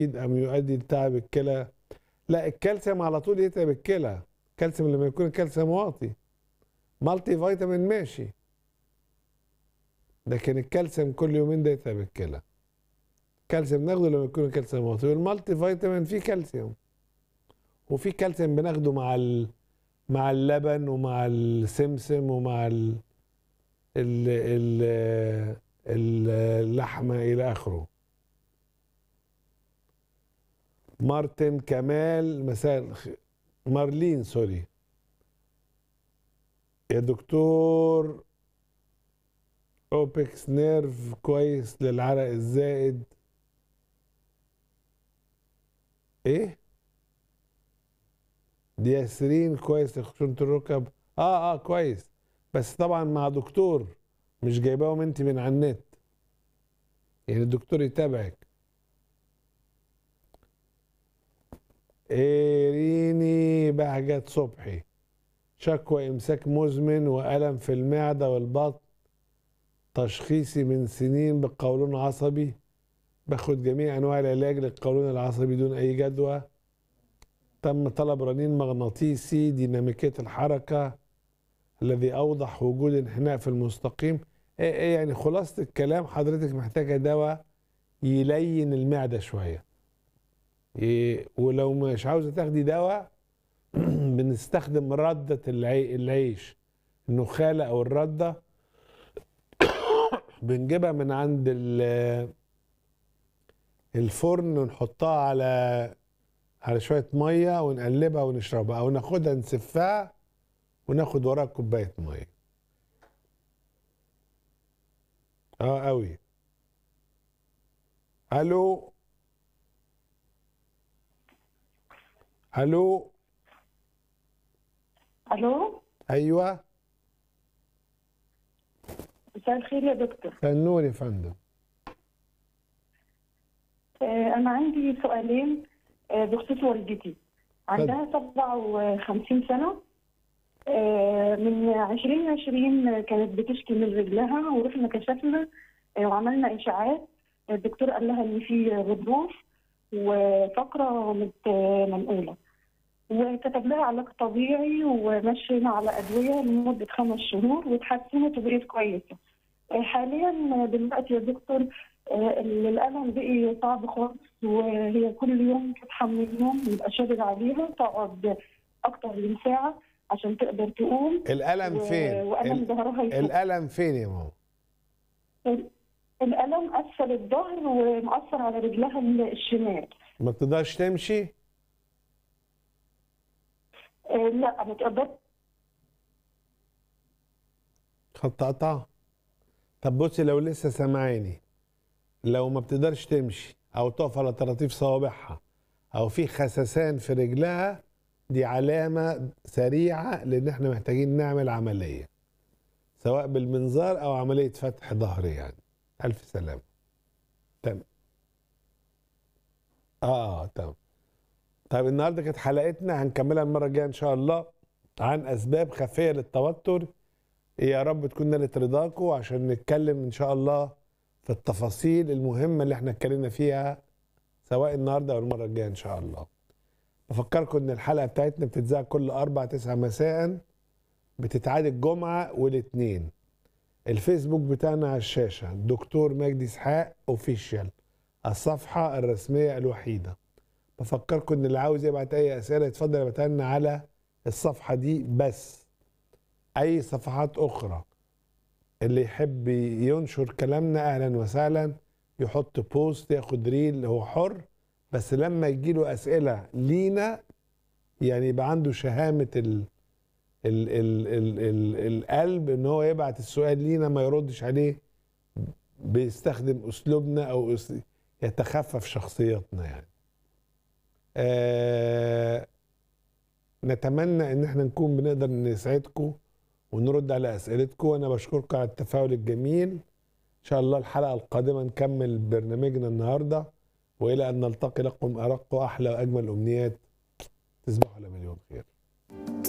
أم يؤدي لتعب الكلى لا الكالسيوم على طول يتعب الكلى الكالسيوم لما يكون الكالسيوم واطي مالتي فيتامين ماشي لكن الكالسيوم كل يومين ده يتعب الكلى الكالسيوم ناخده لما يكون الكالسيوم واطي والمالتي فيتامين فيه كالسيوم وفي كالسيوم بناخده مع ال... مع اللبن ومع السمسم ومع ال... ال... ال... اللحمه الى اخره مارتن كمال مساء الخ... مارلين سوري يا دكتور اوبكس نيرف كويس للعرق الزائد ايه دياسرين كويس لخشونة الركب اه اه كويس بس طبعا مع دكتور مش جايباهم انت من على النت يعني الدكتور يتابعك إيريني بهجت صبحي شكوى إمساك مزمن وألم في المعدة والبطن تشخيصي من سنين بقولون عصبي باخد جميع أنواع العلاج للقولون العصبي دون أي جدوى تم طلب رنين مغناطيسي ديناميكية الحركة الذي أوضح وجود انحناء في المستقيم إيه إيه يعني خلاصة الكلام حضرتك محتاجة دواء يلين المعدة شوية إيه ولو مش عاوزة تاخدي دواء بنستخدم ردة العي... العيش النخالة أو الردة بنجيبها من عند الفرن ونحطها على على شوية مية ونقلبها ونشربها أو ناخدها نسفها وناخد وراها كوباية مية اه قوي الو الو الو ايوه مساء الخير يا دكتور فنور يا فندم آه، انا عندي سؤالين آه، بخصوص والدتي عندها 57 سنه آه، من 2020 كانت بتشكي من رجلها ورحنا كشفنا آه، وعملنا اشاعات الدكتور قال لها ان في غضروف وفقره مت- منقوله وكتب لها علاج طبيعي ومشينا على ادويه لمده خمس شهور واتحسنت وبقيت كويسه آه، حاليا دلوقتي يا دكتور آه، الالم بقي صعب خالص وهي كل يوم تصحى من النوم يبقى شادد عليها تقعد اكتر من ساعه عشان تقدر تقوم الألم و- فين؟ والم ال- ظهرها يفوق الألم فين يا ماما؟ الالم اسفل الظهر ومأثر على رجلها الشمال ما بتقدرش تمشي؟ آه، لا ما تقدرش خط قطع طب بصي لو لسه سامعاني لو ما بتقدرش تمشي او تقف على طراطيف صوابعها او في خسسان في رجلها دي علامة سريعة لان احنا محتاجين نعمل عملية سواء بالمنظار او عملية فتح ظهر يعني الف سلامة تمام اه تمام طيب النهارده كانت حلقتنا هنكملها المرة الجاية ان شاء الله عن اسباب خفية للتوتر يا رب تكون نالت رضاكم عشان نتكلم ان شاء الله في التفاصيل المهمه اللي احنا اتكلمنا فيها سواء النهارده او المره الجايه ان شاء الله. بفكركم ان الحلقه بتاعتنا بتتذاع كل اربع تسعة مساء بتتعاد الجمعه والاثنين. الفيسبوك بتاعنا على الشاشه دكتور مجدي اسحاق اوفيشال الصفحه الرسميه الوحيده. بفكركم ان اللي عاوز يبعت اي اسئله يتفضل يبعتها لنا على الصفحه دي بس. اي صفحات اخرى اللي يحب ينشر كلامنا اهلا وسهلا يحط بوست ياخد ريل هو حر بس لما يجيله اسئله لينا يعني يبقى عنده شهامه ال ال ال ال ال القلب ان هو يبعت السؤال لينا ما يردش عليه بيستخدم اسلوبنا او أس- يتخفف شخصياتنا يعني آه نتمنى ان احنا نكون بنقدر نسعدكم ونرد على اسئلتكم وانا بشكركم على التفاعل الجميل ان شاء الله الحلقه القادمه نكمل برنامجنا النهارده والى ان نلتقي لكم ارق واحلى واجمل امنيات تصبحوا على مليون خير